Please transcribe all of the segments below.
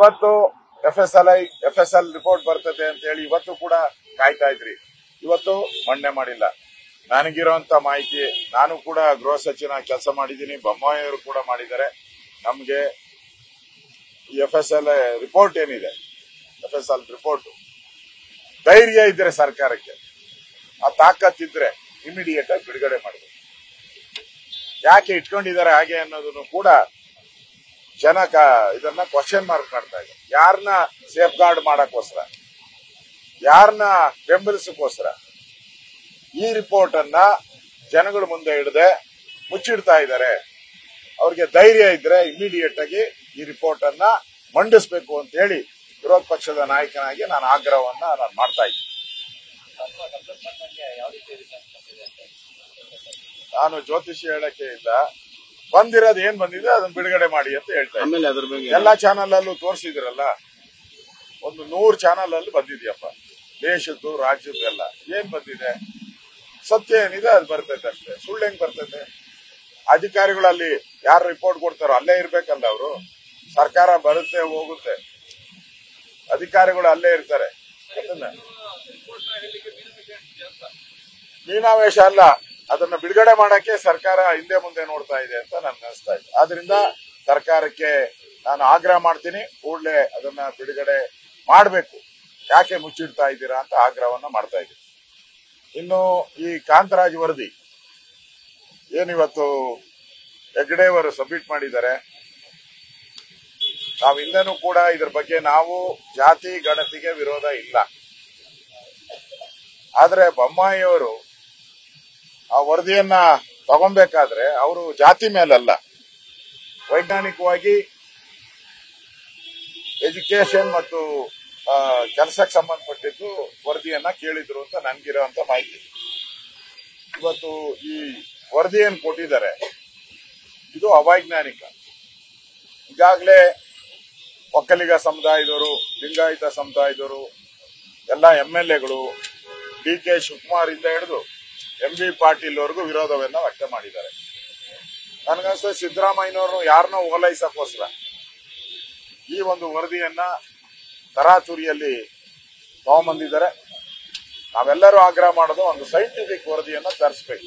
ಇವತ್ತು F S L I F S L report ಬರ್ತದೆ ಅಂತ ಹೇಳಿ ಇವತ್ತು ಕೂಡ ಕಾಯ್ತಾ ಇದ್ರಿ ಇವತ್ತು ಮಣ್ಣೆ ಮಾಡಿಲ್ಲ ನನಗಿರುವಂತ ಮಾಹಿತಿ ನಾನು ಕೂಡ ಗೃಹ ಸಚಿವನ ಕೆಲಸ ಮಾಡಿದ್ದೀನಿ ಬೊಮ್ಮಾಯಿಯವರು ಕೂಡ ಮಾಡಿದ್ದಾರೆ ನಮ್ಗೆ ಎಫ್ ಎಸ್ ಎಲ್ ರಿಪೋರ್ಟ್ ಏನಿದೆ ಎಫ್ ಎಸ್ ಎಲ್ ರಿಪೋರ್ಟ್ ಧೈರ್ಯ ಇದ್ರೆ ಸರ್ಕಾರಕ್ಕೆ ಆ ತಾಕತ್ತಿದ್ರೆ ಇಮಿಡಿಯೇಟ್ ಆಗಿ ಬಿಡುಗಡೆ ಮಾಡಬೇಕು ಯಾಕೆ ಇಟ್ಕೊಂಡಿದ್ದಾರೆ ಹಾಗೆ ಅನ್ನೋದನ್ನು ಕೂಡ ಜನ ಕ- ಇದನ್ನ ಕ್ವಶನ್ ಮಾರ್ಕ್ ಮಾಡ್ತಾ ಇದ್ದಾರೆ ಯಾರನ್ನ ಸೇಫ್ ಗಾರ್ಡ್ ಮಾಡಕ್ಕೋಸ್ಕರ ಯಾರನ್ನ ಬೆಂಬಲಿಸಕ್ಕೋಸ್ಕರ ಈ ರಿಪೋರ್ಟ್ ಅನ್ನ ಜನಗಳ ಮುಂದೆ ಹಿಡದೆ ಮುಚ್ಚಿಡ್ತಾ ಇದ್ದಾರೆ ಅವ್ರಿಗೆ ಧೈರ್ಯ ಇದ್ರೆ ಇಮಿಡಿಯೇಟ್ ಆಗಿ ಈ ರಿಪೋರ್ಟ್ ಅನ್ನ ಮಂಡಿಸಬೇಕು ಅಂತ ಹೇಳಿ ವಿರೋಧ ಪಕ್ಷದ ನಾಯಕನಾಗಿ ನಾನು ಆಗ್ರಹವನ್ನ ನಾನು ಮಾಡ್ತಾ ಇದ್ದೀನಿ ನಾನು ಜ್ಯೋತಿಷಿ ಹೇಳಕ್ಕೆ ಇಲ್ಲ ಬಂದಿರೋದು ಏನ್ ಬಂದಿದೆ ಅದನ್ನ ಬಿಡುಗಡೆ ಮಾಡಿ ಅಂತ ಹೇಳ್ತಾ ಇದ್ದೀನಿ ಆಮೇಲೆ ಅದ್ರ ಬಗ್ಗೆ ಎಲ್ಲಾ ಚಾನಲ್ ಅಲ್ಲೂ ತೋರಿಸಿದ್ರಲ್ಲ ಒಂದು ನೂರು ಚಾನಲ್ ಅಲ್ಲಿ ಬಂದಿದ್ಯಪ್ಪ ದೇಶದ್ದು ರಾಜ್ಯದ್ದೆಲ್ಲ ಏನ್ ಬಂದಿದೆ ಸತ್ಯ ಏನಿದೆ ಅದು ಬರ್ತೈತೆ ಅಷ್ಟೇ ಸುಳ್ಳು ಹೆಂಗ್ ಬರ್ತೈತೆ ಅಧಿಕಾರಿಗಳಲ್ಲಿ ಯಾರು ರಿಪೋರ್ಟ್ ಕೊಡ್ತಾರೋ ಅಲ್ಲೇ ಇರ್ಬೇಕಲ್ಲ ಅವರು ಸರ್ಕಾರ ಬರುತ್ತೆ ಹೋಗುತ್ತೆ ಅಧಿಕಾರಿಗಳು ಅಲ್ಲೇ ಇರ್ತಾರೆ ಅದನ್ನ ಮೀನಾವೇಶ ಅಲ್ಲ ಅದನ್ನ ಬಿಡುಗಡೆ ಮಾಡಕ್ಕೆ ಸರ್ಕಾರ ಹಿಂದೆ ಮುಂದೆ ನೋಡ್ತಾ ಇದೆ ಅಂತ ನನ್ಗೆ ಅನಿಸ್ತಾ ಇದೆ ಆದ್ರಿಂದ ಸರ್ಕಾರಕ್ಕೆ ನಾನು ಆಗ್ರಹ ಮಾಡ್ತೀನಿ ಕೂಡಲೇ ಅದನ್ನ ಬಿಡುಗಡೆ ಮಾಡಬೇಕು ಯಾಕೆ ಮುಚ್ಚಿಡ್ತಾ ಇದ್ದೀರಾ ಅಂತ ಆಗ್ರಹವನ್ನ ಮಾಡ್ತಾ ಇದ್ದೀನಿ ಇನ್ನು ಈ ಕಾಂತರಾಜ್ ವರದಿ ಏನಿವತ್ತು ಹೆಗ್ಡೆಯವರು ಸಬ್ಮಿಟ್ ಮಾಡಿದ್ದಾರೆ ನಾವು ಹಿಂದೆನೂ ಕೂಡ ಇದ್ರ ಬಗ್ಗೆ ನಾವು ಜಾತಿ ಗಣತಿಗೆ ವಿರೋಧ ಇಲ್ಲ ಆದ್ರೆ ಬೊಮ್ಮಾಯಿಯವರು ಆ ವರದಿಯನ್ನ ತಗೊಬೇಕಾದ್ರೆ ಅವರು ಜಾತಿ ಮೇಲಲ್ಲ ವೈಜ್ಞಾನಿಕವಾಗಿ ಎಜುಕೇಶನ್ ಮತ್ತು ಕೆಲಸಕ್ಕೆ ಸಂಬಂಧಪಟ್ಟಿದ್ದು ವರದಿಯನ್ನ ಕೇಳಿದ್ರು ಅಂತ ನನ್ಗಿರೋಂತ ಮಾಹಿತಿ ಇವತ್ತು ಈ ವರದಿಯನ್ನು ಕೊಟ್ಟಿದ್ದಾರೆ ಇದು ಅವೈಜ್ಞಾನಿಕ ಈಗಾಗಲೇ ಒಕ್ಕಲಿಗ ಸಮುದಾಯದವರು ಲಿಂಗಾಯತ ಸಮುದಾಯದವರು ಎಲ್ಲ ಎಂ ಎಲ್ ಎಗಳು ಡಿ ಕೆ ಶಿವಕುಮಾರ್ ಇಂದ ಹಿಡಿದು ಎಂ ಬಿ ಪಾಟೀಲ್ ವರೆಗೂ ವಿರೋಧವನ್ನ ವ್ಯಕ್ತ ಮಾಡಿದ್ದಾರೆ ನನಗನ್ಸುತ್ತೆ ಸಿದ್ದರಾಮಯ್ಯನವರು ಯಾರನ್ನೋ ಓಲೈಸಕ್ಕೋಸ್ಕರ ಈ ಒಂದು ವರದಿಯನ್ನ ತರಾತುರಿಯಲ್ಲಿ ತಗೊಂಬಂದಿದ್ದಾರೆ ನಾವೆಲ್ಲರೂ ಆಗ್ರಹ ಮಾಡೋದು ಒಂದು ಸೈಂಟಿಫಿಕ್ ವರದಿಯನ್ನ ತರಿಸ್ಬೇಕು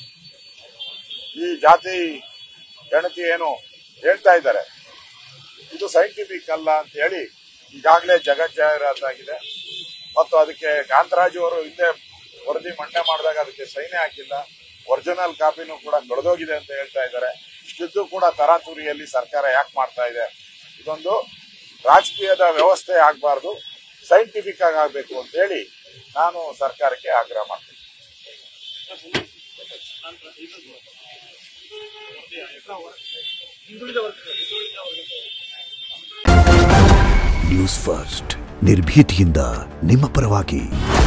ಈ ಜಾತಿ ಗಣತಿ ಏನು ಹೇಳ್ತಾ ಇದ್ದಾರೆ ಇದು ಸೈಂಟಿಫಿಕ್ ಅಲ್ಲ ಅಂತ ಹೇಳಿ ಈಗಾಗಲೇ ಜಗತ್ ಜಾಹೀರಾತಾಗಿದೆ ಮತ್ತು ಅದಕ್ಕೆ ಕಾಂತರಾಜು ಅವರು ಹಿಂದೆ ವರದಿ ಮಂಡನೆ ಮಾಡಿದಾಗ ಅದಕ್ಕೆ ಸೈನ್ಯ ಹಾಕಿಲ್ಲ ಒರಿಜಿನಲ್ ಕಾಪಿನೂ ಕೂಡ ಕಳೆದೋಗಿದೆ ಅಂತ ಹೇಳ್ತಾ ಇದ್ದಾರೆ ಇಷ್ಟಿದ್ದು ಕೂಡ ತರಾತುರಿಯಲ್ಲಿ ಸರ್ಕಾರ ಯಾಕೆ ಮಾಡ್ತಾ ಇದೆ ಇದೊಂದು ರಾಜಕೀಯದ ವ್ಯವಸ್ಥೆ ಆಗಬಾರ್ದು ಸೈಂಟಿಫಿಕ್ ಆಗಿ ಆಗಬೇಕು ಅಂತ ಹೇಳಿ ನಾನು ಸರ್ಕಾರಕ್ಕೆ ಆಗ್ರಹ ಮಾಡ್ತೀನಿ ನ್ಯೂಸ್ ಫಸ್ಟ್ ನಿರ್ಭೀತಿಯಿಂದ ನಿಮ್ಮ ಪರವಾಗಿ